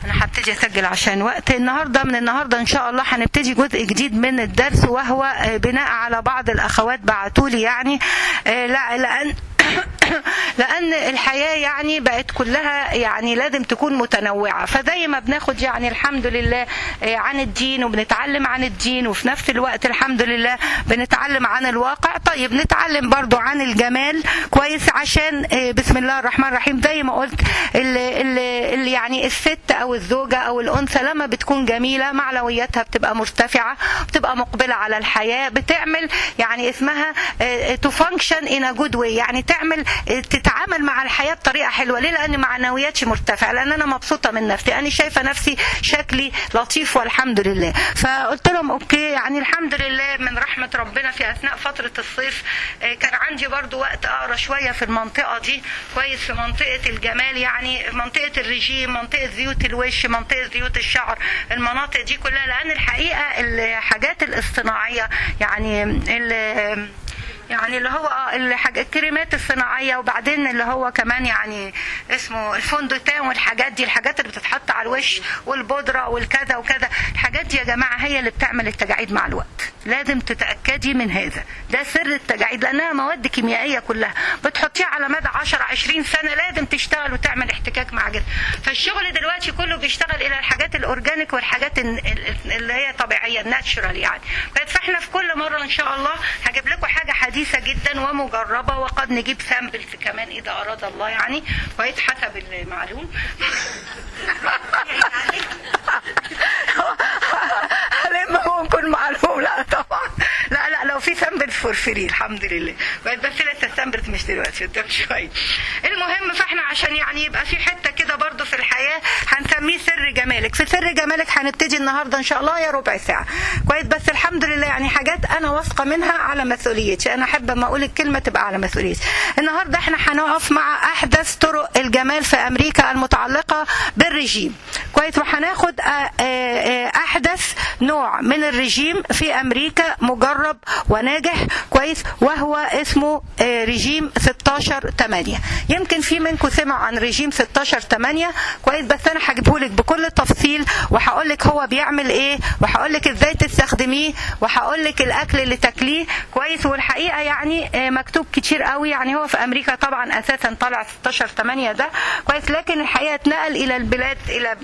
انا هبتدي اسجل عشان وقت النهارده من النهارده ان شاء الله هنبتدي جزء جديد من الدرس وهو آه، بناء على بعض الاخوات بعتوا لي يعني آه، لا لان لان الحياه يعني بقت كلها يعني لازم تكون متنوعه فزي ما بناخد يعني الحمد لله آه، عن الدين وبنتعلم عن الدين وفي نفس الوقت الحمد لله بنتعلم عن الواقع طيب نتعلم برضو عن الجمال كويس عشان آه، بسم الله الرحمن الرحيم زي ما قلت اللي, اللي, اللي يعني الست او الزوجه او الانثى لما بتكون جميله معنوياتها بتبقى مرتفعه بتبقى مقبله على الحياه بتعمل يعني اسمها تو فانكشن ان ا جود واي يعني تعمل آه، تتعامل مع الحياه بطريقه حلوه ليه لان معنوياتي مرتفعه لان انا مبسوطه من نفسي انا شايفه نفسي شكلي لطيف والحمد لله فقلت لهم اوكي يعني الحمد لله من رحمه ربنا في اثناء فتره الصيف آه، كان عندي برضو وقت اقرا شويه في المنطقه دي كويس في منطقه الجمال يعني منطقه الرجيم منطقه زيوت الوش منطقه زيوت الشعر المناطق دي كلها لان الحقيقه الحاجات الاصطناعيه يعني ال- يعني اللي هو اه الحاج- الكريمات الصناعيه وبعدين اللي هو كمان يعني اسمه الفوندوتان والحاجات دي الحاجات اللي بتتحط على الوش والبودره والكذا وكذا الحاجات دي يا جماعه هي اللي بتعمل التجاعيد مع الوقت لازم تتاكدي من هذا ده سر التجاعيد لانها مواد كيميائيه كلها بتحطيها على مدى 10 20 سنه لازم تشتغل وتعمل احتكاك مع جسم فالشغل دلوقتي كله بيشتغل الى الحاجات الاورجانيك والحاجات ال- ال- اللي هي طبيعيه ناتشرال يعني كويس؟ فاحنا في كل مره ان شاء الله هجيب لكم حاجه حديثه جدا ومجربه وقد نجيب سامبلز كمان اذا اراد الله يعني كويس حسب المعلوم هلم ممكن معلوم لا طبعا لا لا لو في سامبلز فور فري الحمد لله بس بس لسه السامبلز مش دلوقتي قدام شويه المهم فاحنا عشان يعني يبقى في حته كده برضو في الحياه هنسميه سر جمالك في سر جمالك هنبتدي النهارده ان شاء الله يا ربع ساعه كويس بس الحمد لله يعني حاجات انا واثقه منها على مسؤوليتي انا احب اما اقول الكلمه تبقى على مسؤوليتي النهارده احنا هنقف مع احدث طرق الجمال في امريكا المتعلقه بالرجيم كويس وهناخد آه، آه، آه، احدث نوع من الرجيم في امريكا مجرب وناجح كويس وهو اسمه آه، رجيم 16 8 يمكن في منكم سمع عن رجيم 16 8 كويس بس انا هجيبه لك بكل تفصيل وهقول لك هو بيعمل ايه وهقول لك ازاي تستخدميه وهقول لك الاكل اللي تاكليه كويس والحقيقه يعني آه، مكتوب كتير قوي يعني هو في امريكا طبعا اساسا طالع 16 8 ده كويس لكن الحقيقه اتنقل الى البلاد الى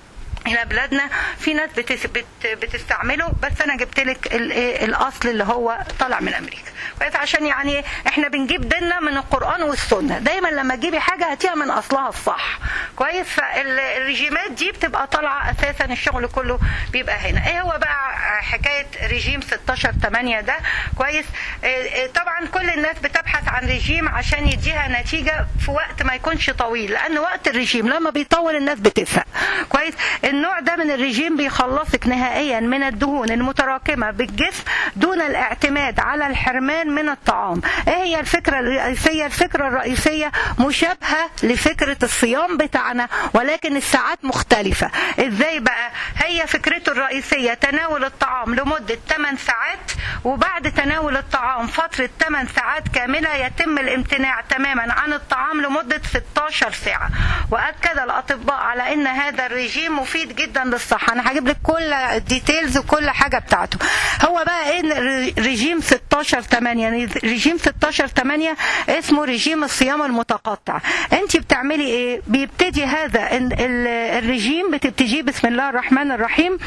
الى بلادنا في ناس بتس بت بتستعمله بس انا جبت لك ال- إيه الاصل اللي هو طالع من امريكا كويس عشان يعني احنا بنجيب ديننا من القران والسنه دايما لما تجيبي حاجه هاتيها من اصلها الصح كويس فالرجيمات دي بتبقى طالعه اساسا الشغل كله بيبقى هنا ايه هو بقى حكايه رجيم 16 8 ده كويس إيه إيه طبعا كل الناس بتبحث عن رجيم عشان يديها نتيجه في وقت ما يكونش طويل لان وقت الرجيم لما بيطول الناس بتزهق كويس النوع ده من الرجيم بيخلصك نهائيا من الدهون المتراكمه بالجسم دون الاعتماد على الحرمان من الطعام ايه هي الفكره الرئيسيه الفكره الرئيسيه مشابهه لفكره الصيام بتاعنا ولكن الساعات مختلفه ازاي بقى هي فكرته الرئيسيه تناول الطعام لمده 8 ساعات وبعد تناول الطعام فتره 8 ساعات كامله يتم الامتناع تماما عن الطعام لمده 16 ساعه واكد الاطباء على ان هذا الرجيم مفيد جدا للصحه انا هجيب لك كل الديتيلز وكل حاجه بتاعته هو بقى ايه رجيم 16 8 يعني رجيم 16 8 اسمه رجيم الصيام المتقطع انت بتعملي ايه بيبتدي هذا ال- ال- الرجيم بتبتديه بسم الله الرحمن الرحيم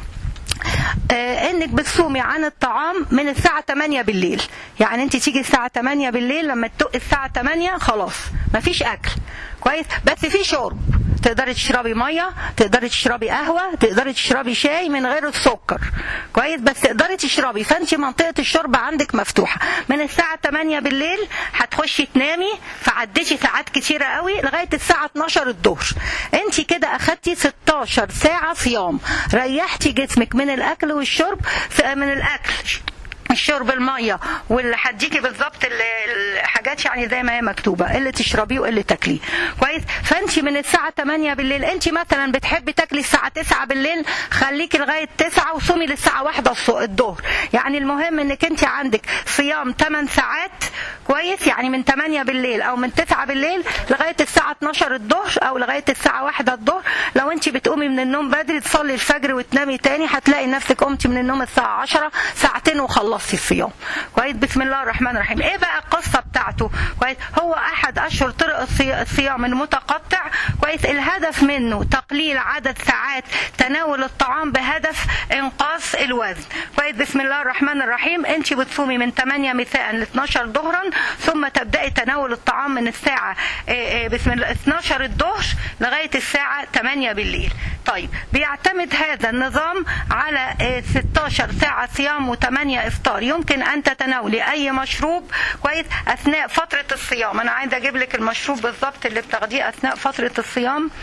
آه، انك بتصومي عن الطعام من الساعة 8 بالليل يعني انت تيجي الساعة 8 بالليل لما تدق الساعة 8 خلاص مفيش اكل كويس بس في شرب تقدري تشربي ميه تقدري تشربي قهوه تقدري تشربي شاي من غير السكر كويس بس تقدري تشربي فانت منطقه الشرب عندك مفتوحه من الساعه 8 بالليل هتخشي تنامي فعديتي ساعات كتيره قوي لغايه الساعه 12 الظهر انت كده اخدتي 16 ساعه صيام ريحتي جسمك من الاكل والشرب من الاكل الشرب الميه واللي هديكي بالظبط ال- الحاجات يعني زي ما هي مكتوبه اللي تشربيه واللي تاكليه كويس فانت من الساعه 8 بالليل انت مثلا بتحبي تاكلي الساعه 9 بالليل خليكي لغايه 9 وصومي للساعه 1 الص- الظهر يعني المهم انك انت عندك صيام 8 ساعات كويس يعني من 8 بالليل او من 9 بالليل لغايه الساعه 12 الظهر او لغايه الساعه 1 الظهر لو انت بتقومي من النوم بدري تصلي الفجر وتنامي تاني هتلاقي نفسك قمتي من النوم الساعه 10 ساعتين وخلصتي الصيام كويس بسم الله الرحمن الرحيم ايه بقى القصه بتاعته كويس هو احد اشهر طرق الصي- الصيام المتقطع كويس الهدف منه تقليل عدد ساعات تناول الطعام بهدف انقاص الوزن كويس بسم الله الرحمن الرحيم انت بتصومي من 8 مساء ل 12 ظهرا ثم تبداي تناول الطعام من الساعه آه، آه، بسم الله 12 الظهر لغايه الساعه 8 بالليل طيب بيعتمد هذا النظام على آه، 16 ساعه صيام و8 افطار يمكن ان تتناولي اي مشروب كويس اثناء فتره الصيام انا عايزه اجيب لك المشروب بالظبط اللي بتاخديه اثناء فتره الصيام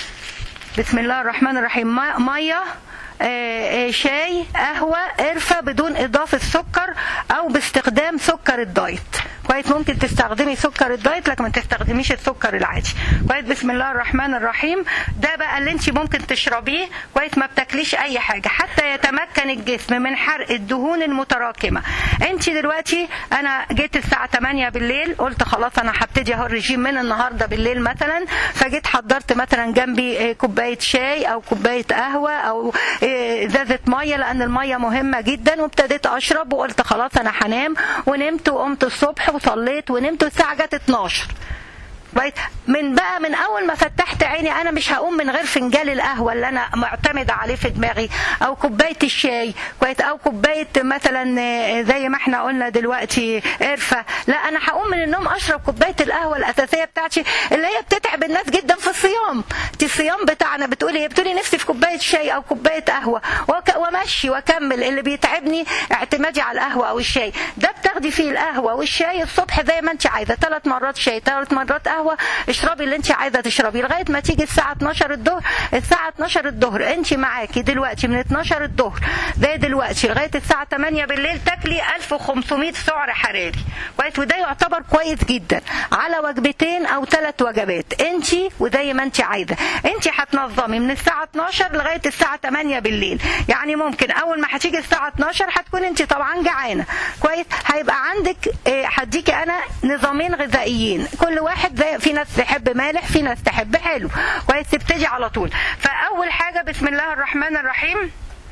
بسم الله الرحمن الرحيم ما- ميه آه، آه، شاي قهوة قرفة بدون إضافة سكر أو باستخدام سكر الدايت كويس ممكن تستخدمي سكر الدايت لكن ما تستخدميش السكر العادي كويس بسم الله الرحمن الرحيم ده بقى اللي انت ممكن تشربيه كويس ما بتاكليش اي حاجه حتى يتمكن الجسم من حرق الدهون المتراكمه انت دلوقتي انا جيت الساعه 8 بالليل قلت خلاص انا هبتدي اهو الرجيم من النهارده بالليل مثلا فجيت حضرت مثلا جنبي آه، كوبايه شاي او كوبايه قهوه او آه، ازازه ميه لان الميه مهمه جدا وابتديت اشرب وقلت خلاص انا هنام ونمت وقمت الصبح وصليت ونمت والساعه جت 12 كويس من بقى من اول ما فتحت عيني انا مش هقوم من غير فنجان القهوه اللي انا معتمده عليه في دماغي او كوبايه الشاي كويس او كوبايه مثلا آه، زي ما احنا قلنا دلوقتي قرفه لا انا هقوم من النوم اشرب كوبايه القهوه الاساسيه بتاعتي اللي هي بتتعب الناس جدا في الصيام دي الصيام بتاعنا بتقولي هي بتقولي نفسي في كوبايه شاي او كوبايه قهوه وك- وامشي واكمل اللي بيتعبني اعتمادي على القهوه او الشاي ده بتاخدي فيه القهوه والشاي الصبح زي ما انت عايزه ثلاث مرات شاي ثلاث مرات قهوه اشربي اللي انت عايزه تشربيه لغايه ما تيجي الساعه 12 الظهر الساعه 12 الظهر انت معاكي دلوقتي من 12 الظهر زي دلوقتي لغايه الساعه 8 بالليل تاكلي 1500 سعر حراري كويس وده يعتبر كويس جدا على وجبتين او ثلاث وجبات انت وزي ما انت عايزه انت هتنظمي من الساعه 12 لغايه الساعه 8 بالليل يعني ممكن اول ما هتيجي الساعه 12 هتكون انت طبعا جعانه كويس هيبقى عندك اه، هديكي انا نظامين غذائيين كل واحد زي في ناس تحب مالح في ناس تحب حلو كويس تبتدي على طول فاول حاجه بسم الله الرحمن الرحيم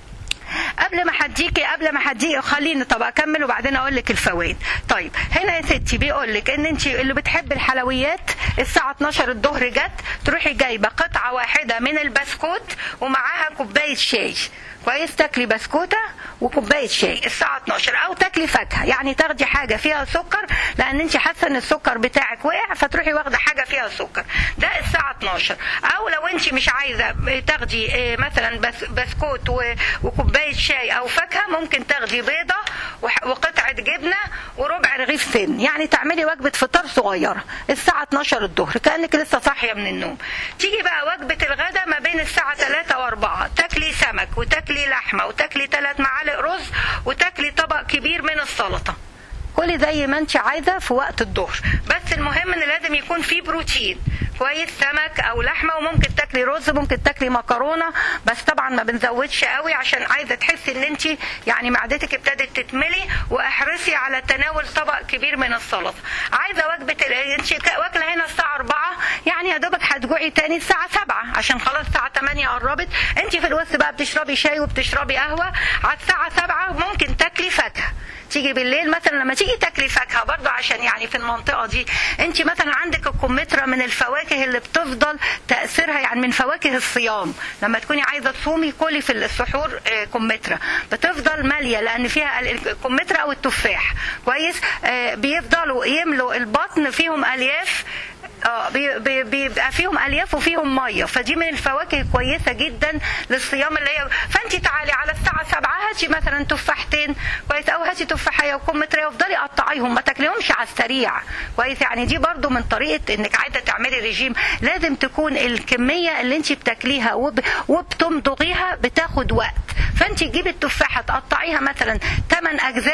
قبل ما هديكي قبل ما هديكي خليني طب اكمل وبعدين اقول لك الفوائد طيب هنا يا ستي بيقول لك ان انت اللي بتحب الحلويات الساعه 12 الظهر جت تروحي جايبه قطعه واحده من البسكوت ومعاها كوبايه شاي كويس تاكلي بسكوته وكوبايه شاي الساعه 12 او تاكلي فاكهه يعني تاخدي حاجه فيها سكر لان انت حاسه ان السكر بتاعك وقع فتروحي واخده حاجه فيها سكر ده الساعه 12 او لو انت مش عايزه تاخدي آه، مثلا بس بسكوت و- وكوبايه شاي او فاكهه ممكن تاخدي بيضه وح- وقطعه جبنه وربع رغيف سن يعني تعملي وجبه فطار صغيره الساعه 12 الظهر كانك لسه صاحيه من النوم تيجي بقى وجبه الغداء ما بين الساعه 3 و4 تاكلي سمك وتاكلي لحمه وتاكلي ثلاث معالق رز وتاكلي طبق كبير من السلطه كلي زي ما انت عايزه في وقت الظهر بس المهم ان لازم يكون فيه بروتين كويس سمك او لحمه وممكن تاكلي رز ممكن تاكلي مكرونه بس طبعا ما بنزودش قوي عشان عايزه تحسي ان انت يعني معدتك ابتدت تتملي واحرصي على تناول طبق كبير من السلطه عايزه وجبه ال- انت كا- واكله هنا الساعه 4 يعني يا دوبك هتجوعي تاني الساعه 7 عشان خلاص الساعه 8 قربت انت في الوسط بقى بتشربي شاي وبتشربي قهوه على الساعه 7 ممكن تاكلي فاكهه تيجي بالليل مثلا لما تيجي تاكلي فاكهه برضه عشان يعني في المنطقه دي انت مثلا عندك الكمثرى من الفواكه اللي بتفضل تاثيرها يعني من فواكه الصيام لما تكوني عايزه تصومي كلي في السحور آه، كمثرى بتفضل ماليه لان فيها ال- الكمثرى او التفاح كويس آه، بيفضلوا يملوا البطن فيهم الياف اه بي- بي- بيبقى فيهم الياف وفيهم ميه فدي من الفواكه كويسه جدا للصيام اللي هي فانت تعالي على الساعه 7 هاتي مثلا تفاحتين كويس او هاتي تفاحيه وكمثرى وافضلي قطعيهم ما تاكليهمش على السريع كويس يعني دي برضو من طريقه انك عايزه تعملي ريجيم لازم تكون الكميه اللي انت بتاكليها وب... وبتمضغيها بتاخد وقت فانت تجيبي التفاحه تقطعيها مثلا 8 اجزاء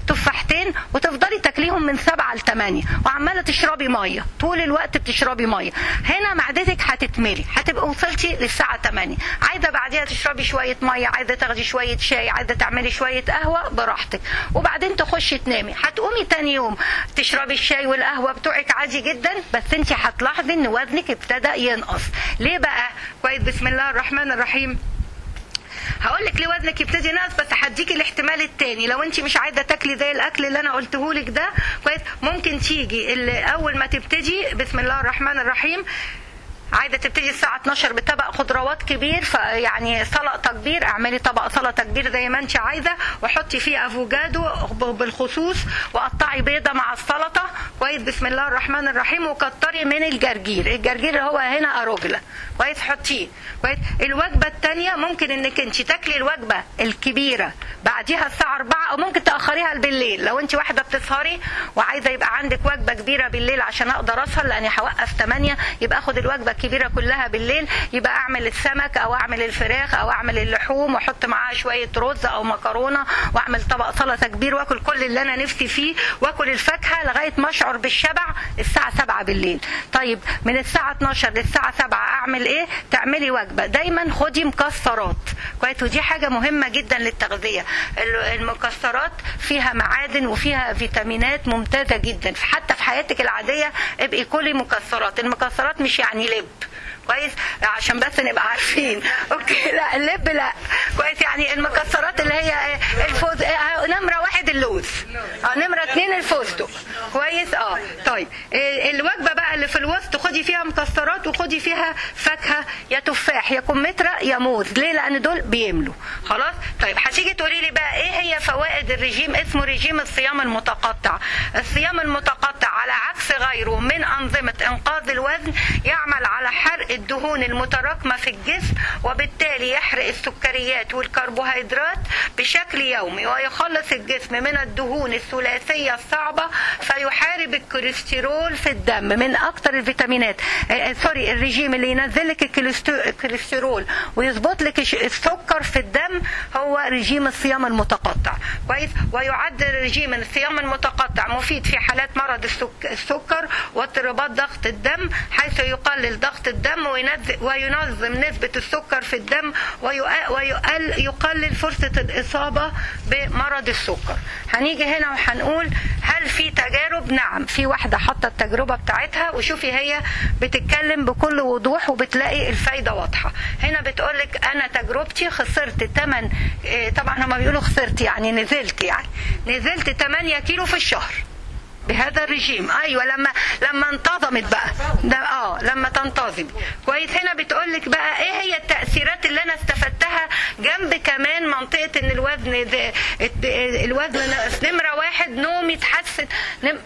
تفاحتين وتفضلي تاكليهم من سبعة لثمانية وعمالة تشربي مية طول الوقت بتشربي مية هنا معدتك هتتملي هتبقى وصلتي للساعة 8 عايزة بعديها تشربي شوية مية عايزة تاخدي شوية شاي عايزة تعملي شوية قهوة براحتك وبعدين تخشي تنامي هتقومي تاني يوم تشربي الشاي والقهوة بتوعك عادي جدا بس انت هتلاحظي ان وزنك ابتدى ينقص ليه بقى كويس بسم الله الرحمن الرحيم هقول لك ليه وزنك يبتدي ينقص بس هديكي الاحتمال التاني لو انت مش عايزه تاكلي زي الاكل اللي انا قلته لك ده كويس ممكن تيجي اللي اول ما تبتدي بسم الله الرحمن الرحيم عايزه تبتدي الساعه 12 بطبق خضروات كبير يعني سلطه كبير اعملي طبق سلطه كبير زي ما انت عايزه وحطي فيه افوكادو بالخصوص وقطعي بيضه مع السلطه كويس بسم الله الرحمن الرحيم وكتري من الجرجير الجرجير هو هنا اروجلا كويس حطيه كويس الوجبه الثانيه ممكن انك انت تاكلي الوجبه الكبيره بعديها الساعه 4 او ممكن تاخريها بالليل لو انت واحده بتسهري وعايزه يبقى عندك وجبه كبيره بالليل عشان اقدر اسهر لاني هوقف 8 يبقى اخد الوجبه الكبيره كلها بالليل يبقى اعمل السمك او اعمل الفراخ او اعمل اللحوم واحط معاها شويه رز او مكرونه واعمل طبق سلطه كبير واكل كل اللي انا نفسي فيه واكل الفاكهه لغايه ما اشعر بالشبع الساعه 7 بالليل طيب من الساعه 12 للساعه 7 اعمل ايه تعملي وجبه دايما خدي مكسرات كويس ودي حاجه مهمه جدا للتغذيه المكسرات فيها معادن وفيها فيتامينات ممتازه جدا حتى في حياتك العاديه ابقي كلي مكسرات المكسرات مش يعني لب كويس عشان بس نبقى عارفين اوكي لا اللب لا كويس يعني المكسرات اللي هي الفوز نمره واحد اللوز اه نمره اثنين الفستق كويس اه طيب الوجبه بقى اللي في الوسط خدي فيها مكسرات وخدي فيها فاكهه يا تفاح يا كمثرى يا موز ليه لان دول بيملوا خلاص طيب هتيجي تقولي لي بقى ايه هي فوائد الرجيم اسمه رجيم الصيام المتقطع الصيام المتقطع على عكس غيره من انظمه انقاذ الوزن يعمل على حرق الدهون المتراكمة في الجسم وبالتالي يحرق السكريات والكربوهيدرات بشكل يومي ويخلص الجسم من الدهون الثلاثية الصعبة فيحارب الكوليسترول في الدم من أكثر الفيتامينات آه سوري الرجيم اللي ينزل لك الكوليسترول ويظبط لك السكر في الدم هو رجيم الصيام المتقطع كويس ويعد رجيم الصيام المتقطع مفيد في حالات مرض السكر واضطرابات ضغط الدم حيث يقلل ضغط الدم وينظم نسبة السكر في الدم ويقلل فرصة الإصابة بمرض السكر هنيجي هنا وهنقول هل في تجارب نعم في واحدة حاطة التجربة بتاعتها وشوفي هي بتتكلم بكل وضوح وبتلاقي الفايدة واضحة هنا بتقولك أنا تجربتي خسرت 8 طبعا هما بيقولوا خسرت يعني نزلت يعني نزلت 8 كيلو في الشهر بهذا الرجيم ايوه لما لما انتظمت بقى ده اه لما تنتظم كويس هنا بتقول لك بقى ايه هي التاثيرات اللي انا استفدتها جنب كمان منطقه ان الوزن ده الوزن نمره واحد نومي اتحسن نم...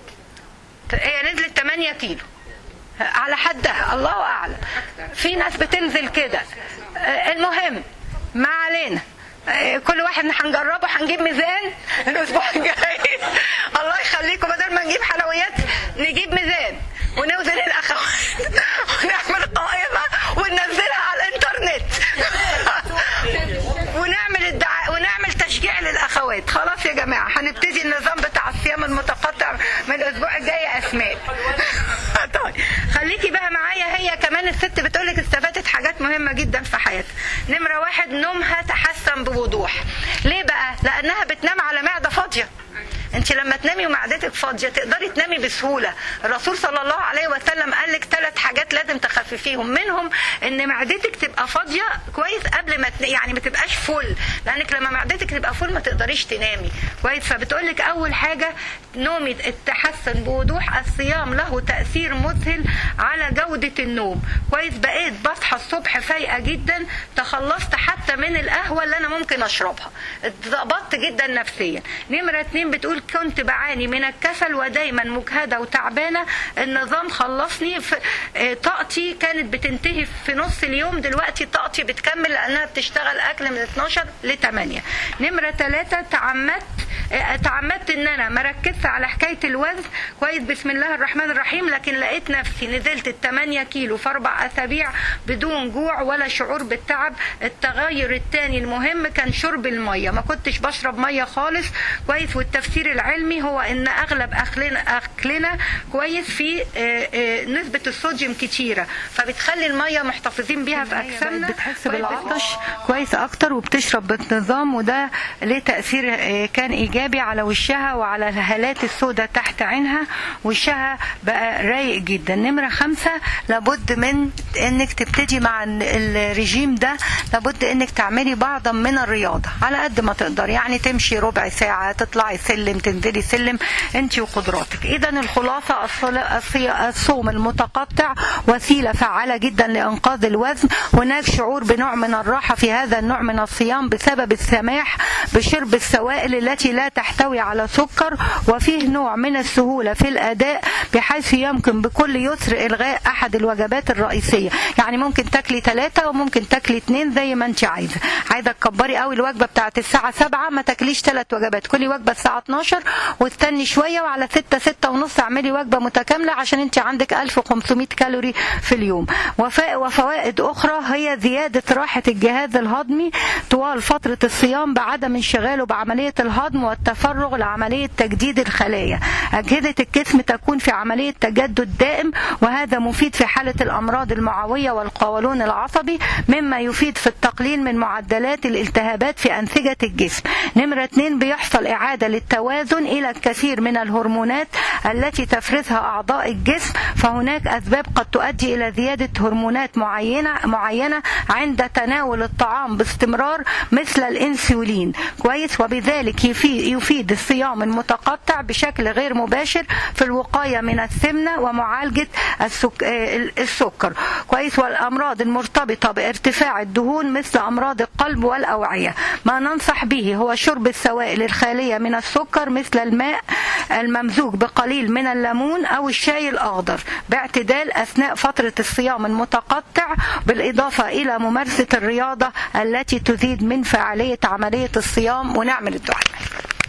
هي نزلت 8 كيلو على حدها الله اعلم في ناس بتنزل كده المهم ما علينا كل واحد هنجربه هنجيب ميزان الاسبوع الجاي الله يخليكم بدل ما نجيب حلويات نجيب ميزان ونوزن الاخوات ونعمل قائمه وننزلها على الانترنت ونعمل الدعاء ونعمل تشجيع للاخوات خلاص يا جماعه هنبتدي النظام بتاع الصيام المتقطع من الاسبوع الجاي اسماء طيب خليكي بقى معايا هي كمان الست بتقولك استفادت حاجات مهمه جدا في حياتها نمره واحد نومها تحسن بوضوح ليه بقى لانها بتنام على معده فاضيه انت لما تنامي ومعدتك فاضيه تقدري تنامي بسهوله الرسول صلى الله عليه وسلم قال لك ثلاث حاجات لازم تخففيهم منهم ان معدتك تبقى فاضيه كويس قبل ما يعني ما تبقاش فل لانك لما معدتك تبقى فل ما تقدريش تنامي كويس فبتقول لك اول حاجه نومي التحسن بوضوح الصيام له تاثير مذهل على جوده النوم كويس بقيت بصحى الصبح فايقه جدا تخلصت حتى من القهوه اللي انا ممكن اشربها اتظبطت جدا نفسيا نمره اتنين بتقول كنت بعاني من الكسل ودايما مجهده وتعبانه النظام خلصني في آه، طاقتي كانت بتنتهي في نص اليوم دلوقتي طاقتي بتكمل لانها بتشتغل اكل من 12 ل 8 نمره ثلاثة تعمدت آه، تعمدت ان انا ما ركزت على حكايه الوزن كويس بسم الله الرحمن الرحيم لكن لقيت نفسي نزلت ال 8 كيلو في اربع اسابيع بدون جوع ولا شعور بالتعب التغير الثاني المهم كان شرب الميه ما كنتش بشرب ميه خالص كويس والتفسير العلمي هو ان اغلب اكلنا اكلنا كويس في آه، آه، نسبه الصوديوم كتيره فبتخلي الميه محتفظين بيها في اجسامنا بتحس كويس بالعطش كويس اكتر وبتشرب بانتظام وده ليه تاثير آه، كان ايجابي على وشها وعلى الهالات السوداء تحت عينها وشها بقى رايق جدا نمره خمسة لابد من انك تبتدي مع ال- الرجيم ده لابد انك تعملي بعضا من الرياضه على قد ما تقدر يعني تمشي ربع ساعه تطلعي سلم تنزلي سلم انت وقدراتك اذا الخلاصه الصل- الصي- الصوم المتقطع وسيله فعاله جدا لانقاذ الوزن هناك شعور بنوع من الراحه في هذا النوع من الصيام بسبب السماح بشرب السوائل التي لا تحتوي على سكر وفيه نوع من السهوله في الاداء بحيث يمكن بكل يسر الغاء احد الوجبات الرئيسيه يعني ممكن تاكلي ثلاثه وممكن تاكلي اثنين زي ما انت عايزه عايزه تكبري قوي الوجبه بتاعت الساعه 7 ما تاكليش ثلاث وجبات كلي وجبه الساعه 12 واستني شويه وعلى 6 6 ونص اعملي وجبه متكامله عشان انت عندك 1500 كالوري في اليوم وفا- وفوائد اخرى هي زياده راحه الجهاز الهضمي طوال فتره الصيام بعدم انشغاله بعمليه الهضم والتفرغ لعمليه تجديد الخلايا اجهزه الجسم تكون في عمليه تجدد دائم وهذا مفيد في حاله الامراض المعويه والقولون العصبي مما يفيد في التقليل من معدلات الالتهابات في انسجه الجسم نمره اتنين بيحصل اعاده للتوازن الى الكثير من الهرمونات التي تفرزها اعضاء الجسم فهناك اسباب قد تؤدي الى زياده هرمونات معينه معينه عند تناول الطعام باستمرار مثل الانسولين كويس وبذلك يفيد, يفيد الصيام المتقطع بشكل غير مباشر في الوقايه من السمنه ومعالجه السك... آه، السكر كويس والامراض المرتبطه بارتفاع الدهون مثل امراض القلب والاوعيه ما ننصح به هو شرب السوائل الخاليه من السكر مثل الماء الممزوج بقليل من الليمون او الشاي الاخضر باعتدال اثناء فتره الصيام المتقطع بالاضافه الى ممارسه الرياضه التي تزيد من فعاليه عمليه الصيام ونعمل الدعاء